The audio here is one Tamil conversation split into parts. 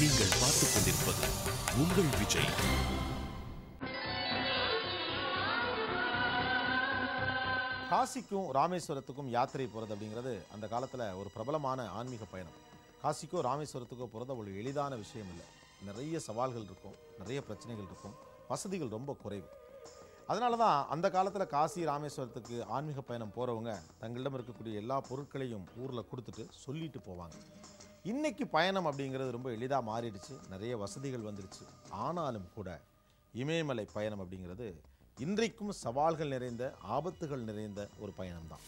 நீங்கள் பார்த்துக் கொண்டிருப்பது உங்கள் விஜய் காசிக்கும் ராமேஸ்வரத்துக்கும் யாத்திரை போகிறது அப்படிங்கிறது அந்த காலத்தில் ஒரு பிரபலமான ஆன்மீக பயணம் காசிக்கோ ராமேஸ்வரத்துக்கோ போகிறது அவ்வளோ எளிதான விஷயம் இல்லை நிறைய சவால்கள் இருக்கும் நிறைய பிரச்சனைகள் இருக்கும் வசதிகள் ரொம்ப குறைவு அதனால தான் அந்த காலத்தில் காசி ராமேஸ்வரத்துக்கு ஆன்மீக பயணம் போகிறவங்க தங்களிடம் இருக்கக்கூடிய எல்லா பொருட்களையும் ஊரில் கொடுத்துட்டு சொல்லிட்டு போவாங்க இன்னைக்கு பயணம் அப்படிங்கிறது ரொம்ப எளிதாக மாறிடுச்சு நிறைய வசதிகள் வந்துடுச்சு ஆனாலும் கூட இமயமலை பயணம் அப்படிங்கிறது இன்றைக்கும் சவால்கள் நிறைந்த ஆபத்துகள் நிறைந்த ஒரு பயணம்தான்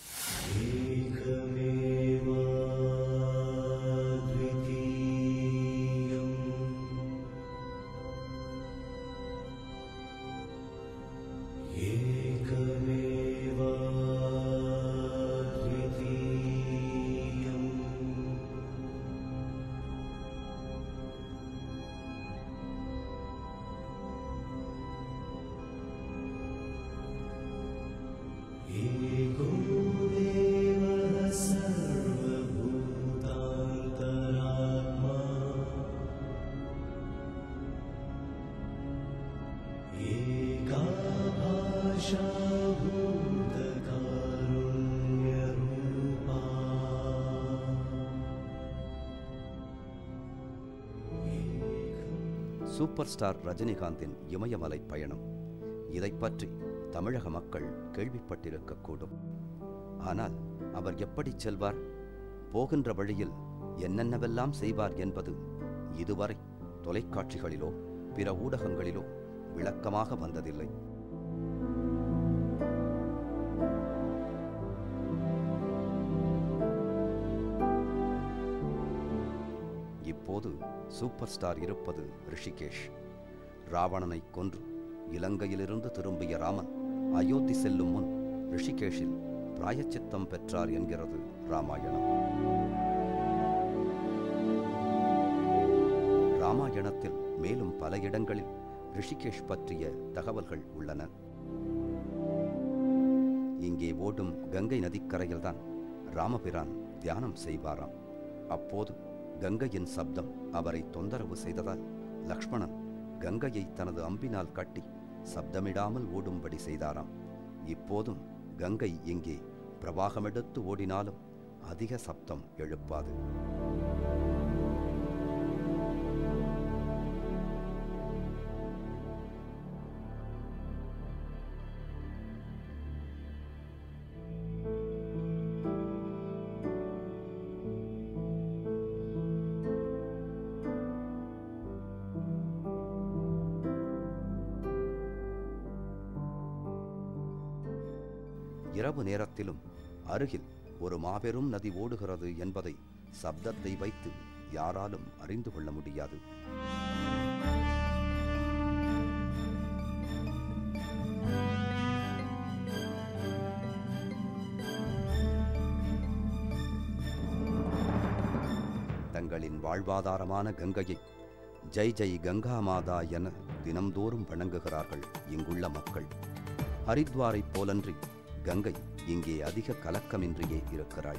சூப்பர் ஸ்டார் ரஜினிகாந்தின் இமயமலை பயணம் இதைப் பற்றி தமிழக மக்கள் கேள்விப்பட்டிருக்கக்கூடும் ஆனால் அவர் எப்படி செல்வார் போகின்ற வழியில் என்னென்னவெல்லாம் செய்வார் என்பது இதுவரை தொலைக்காட்சிகளிலோ பிற ஊடகங்களிலோ விளக்கமாக வந்ததில்லை இப்போது சூப்பர் ஸ்டார் இருப்பது ரிஷிகேஷ் ராவணனை கொன்று இலங்கையிலிருந்து திரும்பிய ராமன் அயோத்தி செல்லும் முன் ரிஷிகேஷில் பிராயச்சித்தம் பெற்றார் என்கிறது ராமாயணம் ராமாயணத்தில் மேலும் பல இடங்களில் ரிஷிகேஷ் பற்றிய தகவல்கள் உள்ளன இங்கே ஓடும் கங்கை நதிக்கரையில்தான் ராமபிரான் தியானம் செய்வாராம் அப்போது கங்கையின் சப்தம் அவரை தொந்தரவு செய்ததால் லக்ஷ்மணன் கங்கையை தனது அம்பினால் கட்டி சப்தமிடாமல் ஓடும்படி செய்தாராம் இப்போதும் கங்கை இங்கே பிரவாகமெடுத்து ஓடினாலும் அதிக சப்தம் எழுப்பாது இரவு நேரத்திலும் அருகில் ஒரு மாபெரும் நதி ஓடுகிறது என்பதை சப்தத்தை வைத்து யாராலும் அறிந்து கொள்ள முடியாது தங்களின் வாழ்வாதாரமான கங்கையை ஜெய் ஜெய் கங்கா மாதா என தினம்தோறும் வணங்குகிறார்கள் இங்குள்ள மக்கள் ஹரித்வாரைப் போலன்றி கங்கை இங்கே அதிக கலக்கமின்றியே இருக்கிறாள்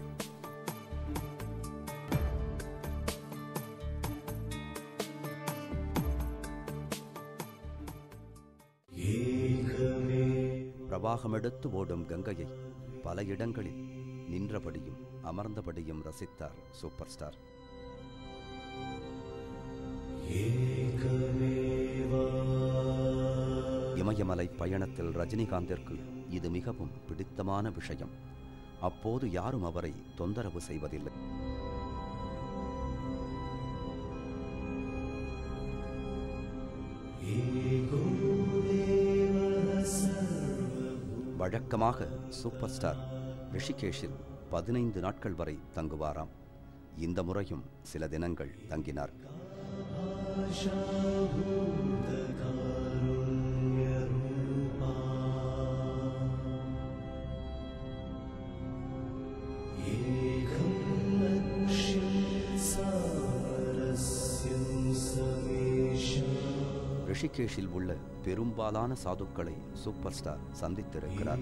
பிரவாகமெடுத்து ஓடும் கங்கையை பல இடங்களில் நின்றபடியும் அமர்ந்தபடியும் ரசித்தார் சூப்பர் ஸ்டார் இமயமலை பயணத்தில் ரஜினிகாந்திற்கு இது மிகவும் பிடித்தமான விஷயம் அப்போது யாரும் அவரை தொந்தரவு செய்வதில்லை வழக்கமாக சூப்பர் ஸ்டார் ரிஷிகேஷில் பதினைந்து நாட்கள் வரை தங்குவாராம் இந்த முறையும் சில தினங்கள் தங்கினார் ரிஷிகேஷில் உள்ள பெரும்பாலான சாதுக்களை சூப்பர் ஸ்டார் சந்தித்திருக்கிறார்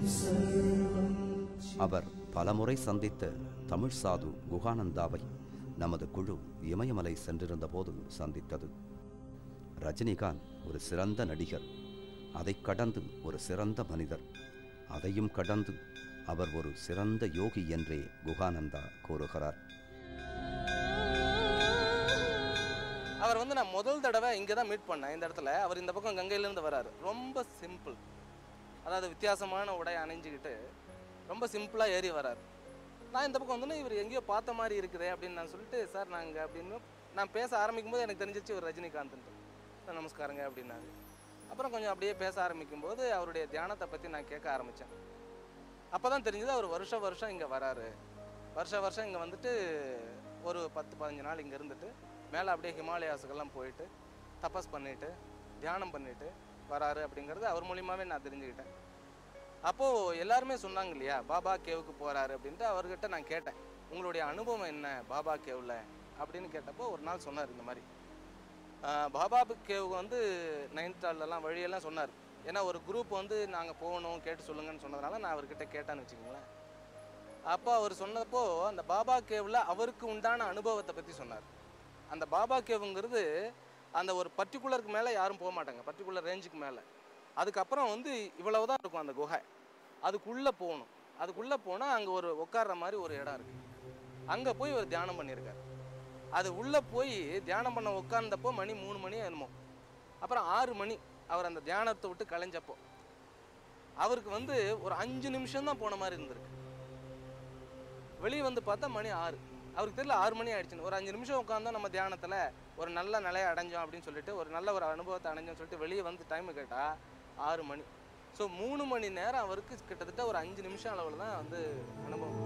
அவர் பலமுறை சந்தித்த தமிழ் சாது குகானந்தாவை நமது குழு இமயமலை சென்றிருந்தபோது சந்தித்தது ரஜினிகாந்த் ஒரு சிறந்த நடிகர் அதைக் கடந்து ஒரு சிறந்த மனிதர் அதையும் கடந்து அவர் ஒரு சிறந்த யோகி என்றே குகானந்தா கூறுகிறார் அவர் வந்து நான் முதல் தடவை இங்கே தான் மீட் பண்ணேன் இந்த இடத்துல அவர் இந்த பக்கம் கங்கையிலேருந்து வராரு ரொம்ப சிம்பிள் அதாவது வித்தியாசமான உடை அணிஞ்சுக்கிட்டு ரொம்ப சிம்பிளாக ஏறி வராரு நான் இந்த பக்கம் வந்தோன்னே இவர் எங்கேயோ பார்த்த மாதிரி இருக்குதே அப்படின்னு நான் சொல்லிட்டு சார் நாங்கள் அப்படின்னு நான் பேச ஆரம்பிக்கும் போது எனக்கு தெரிஞ்சிச்சு இவர் ரஜினிகாந்த்ன்ட்டு சார் நமஸ்காரங்க அப்படின்னாரு அப்புறம் கொஞ்சம் அப்படியே பேச ஆரம்பிக்கும் போது அவருடைய தியானத்தை பற்றி நான் கேட்க ஆரம்பித்தேன் அப்போ தான் தெரிஞ்சது அவர் வருஷம் வருஷம் இங்கே வராரு வருஷம் வருஷம் இங்கே வந்துட்டு ஒரு பத்து பதினஞ்சு நாள் இங்கே இருந்துட்டு மேலே அப்படியே ஹிமாலயாஸுக்கெல்லாம் போயிட்டு தபஸ் பண்ணிட்டு தியானம் பண்ணிட்டு வராரு அப்படிங்கிறது அவர் மூலியமாகவே நான் தெரிஞ்சுக்கிட்டேன் அப்போது எல்லாருமே சொன்னாங்க இல்லையா பாபா கேவுக்கு போகிறாரு அப்படின்ட்டு அவர்கிட்ட நான் கேட்டேன் உங்களுடைய அனுபவம் என்ன பாபா கேவில் அப்படின்னு கேட்டப்போ ஒரு நாள் சொன்னார் இந்த மாதிரி ஆஹ் பாபா கேவுக்கு வந்து நைன்த்தாலெல்லாம் வழியெல்லாம் சொன்னார் ஏன்னா ஒரு குரூப் வந்து நாங்கள் போகணும் கேட்டு சொல்லுங்கன்னு சொன்னதுனால நான் அவர்கிட்ட கேட்டான்னு வச்சுக்கோங்களேன் அப்போ அவர் சொன்னப்போ அந்த பாபா கேவில் அவருக்கு உண்டான அனுபவத்தை பற்றி சொன்னார் அந்த பாபா கேவுங்கிறது அந்த ஒரு பர்டிகுலருக்கு மேலே யாரும் போக மாட்டாங்க பர்டிகுலர் ரேஞ்சுக்கு மேலே அதுக்கப்புறம் வந்து இவ்வளவு தான் இருக்கும் அந்த குகை அதுக்குள்ளே போகணும் அதுக்குள்ளே போனால் அங்கே ஒரு உட்கார்ற மாதிரி ஒரு இடம் இருக்குது அங்கே போய் ஒரு தியானம் பண்ணியிருக்காரு அது உள்ளே போய் தியானம் பண்ண உட்கார்ந்தப்போ மணி மூணு மணி என்னமோ அப்புறம் ஆறு மணி அவர் அந்த தியானத்தை விட்டு கலைஞ்சப்போ அவருக்கு வந்து ஒரு அஞ்சு நிமிஷம் தான் போன மாதிரி இருந்திருக்கு வெளியே வந்து பார்த்தா மணி ஆறு அவருக்கு தெரியல ஆறு மணி ஆயிடுச்சுன்னு ஒரு அஞ்சு நிமிஷம் உட்காந்தோம் நம்ம தியானத்தில் ஒரு நல்ல நிலையை அடைஞ்சோம் அப்படின்னு சொல்லிட்டு ஒரு நல்ல ஒரு அனுபவத்தை அடைஞ்சோம்னு சொல்லிட்டு வெளியே வந்து டைம் கேட்டால் ஆறு மணி ஸோ மூணு மணி நேரம் அவருக்கு கிட்டத்தட்ட ஒரு அஞ்சு நிமிஷம் அளவில் தான் வந்து அனுபவம்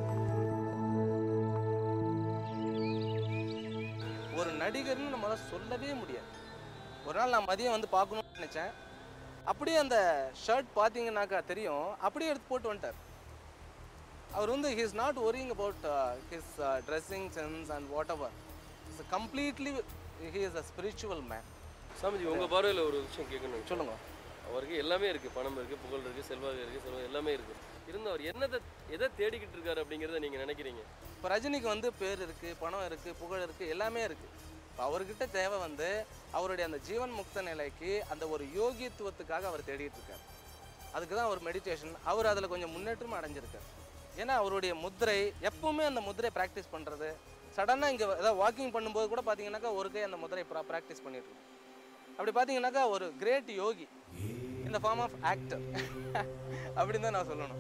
ஒரு நடிகர்னு நம்மளால சொல்லவே முடியாது ஒரு நாள் நான் மதியம் வந்து பார்க்கணும்னு நினச்சேன் அப்படியே அந்த ஷர்ட் பார்த்தீங்கன்னாக்கா தெரியும் அப்படியே எடுத்து போட்டு வந்துட்டார் அவர் வந்து he is not worrying about his dressing sense and whatever is completely he is a spiritual man Swamiji உங்கள் பார்வையில் ஒரு விஷயம் கேட்கணும் சொல்லுங்க அவருக்கு எல்லாமே இருக்குது பணம் இருக்குது புகழ் இருக்குது செல்வாக்கு இருக்குது செல்வம் எல்லாமே இருக்குது இருந்து அவர் என்னதை எதை தேடிக்கிட்டு இருக்காரு அப்படிங்கிறத நீங்கள் நினைக்கிறீங்க இப்போ ரஜினிக்கு வந்து பேர் இருக்குது பணம் இருக்குது புகழ் இருக்குது எல்லாமே இருக்குது இப்போ அவர்கிட்ட தேவை வந்து அவருடைய அந்த ஜீவன் முக்த நிலைக்கு அந்த ஒரு யோகித்துவத்துக்காக அவர் தேடிட்டு இருக்கார் அதுக்கு தான் அவர் மெடிடேஷன் அவர் அதில் கொஞ்சம் முன்னேற்றமும் அடைஞ்சிருக்கார் ஏன்னா அவருடைய முத்திரை எப்பவுமே அந்த முத்திரை ப்ராக்டிஸ் பண்ணுறது சடனாக இங்கே ஏதாவது வாக்கிங் பண்ணும்போது கூட பார்த்தீங்கன்னாக்கா ஒரு கை அந்த முத்திரை ப்ராக்டிஸ் பண்ணிட்டு இருக்கும். அப்படி பார்த்தீங்கன்னாக்கா ஒரு கிரேட் யோகி இந்த ஃபார்ம் ஆஃப் ஆக்டர் அப்படின்னு தான் நான் சொல்லணும்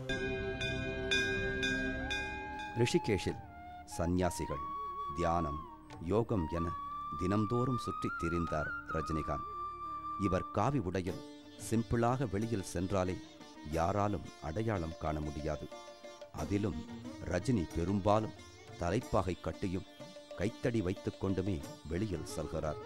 ரிஷிகேஷில் சந்நியாசிகள் தியானம் யோகம் என தினம்தோறும் சுற்றித் திரிந்தார் ரஜினிகாந்த் இவர் காவி உடையில் சிம்பிளாக வெளியில் சென்றாலே யாராலும் அடையாளம் காண முடியாது அதிலும் ரஜினி பெரும்பாலும் தலைப்பாகை கட்டியும் கைத்தடி வைத்துக் கொண்டுமே வெளியில் செல்கிறார்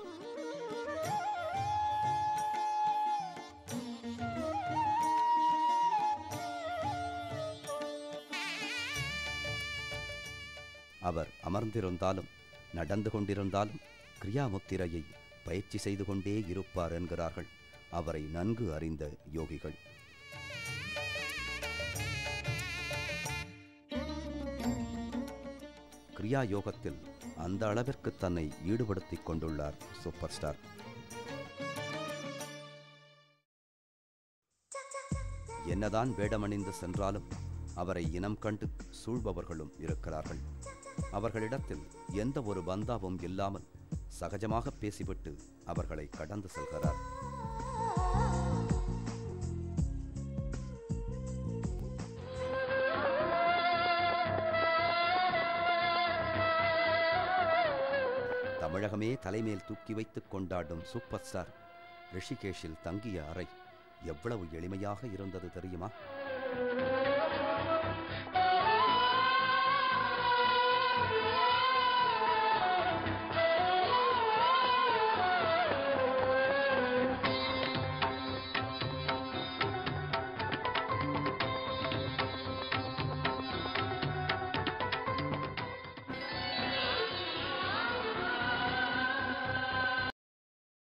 அவர் அமர்ந்திருந்தாலும் நடந்து கொண்டிருந்தாலும் கிரியாமுத்திரையை பயிற்சி செய்து கொண்டே இருப்பார் என்கிறார்கள் அவரை நன்கு அறிந்த யோகிகள் கிரியா யோகத்தில் அந்த அளவிற்கு தன்னை ஈடுபடுத்திக் கொண்டுள்ளார் சூப்பர் ஸ்டார் என்னதான் வேடமணிந்து சென்றாலும் அவரை இனம் கண்டு சூழ்பவர்களும் இருக்கிறார்கள் அவர்களிடத்தில் எந்த ஒரு பந்தாவும் இல்லாமல் சகஜமாக பேசிவிட்டு அவர்களை கடந்து செல்கிறார் தமிழகமே தலைமேல் தூக்கி வைத்துக் கொண்டாடும் சூப்பர் ஸ்டார் ரிஷிகேஷில் தங்கிய அறை எவ்வளவு எளிமையாக இருந்தது தெரியுமா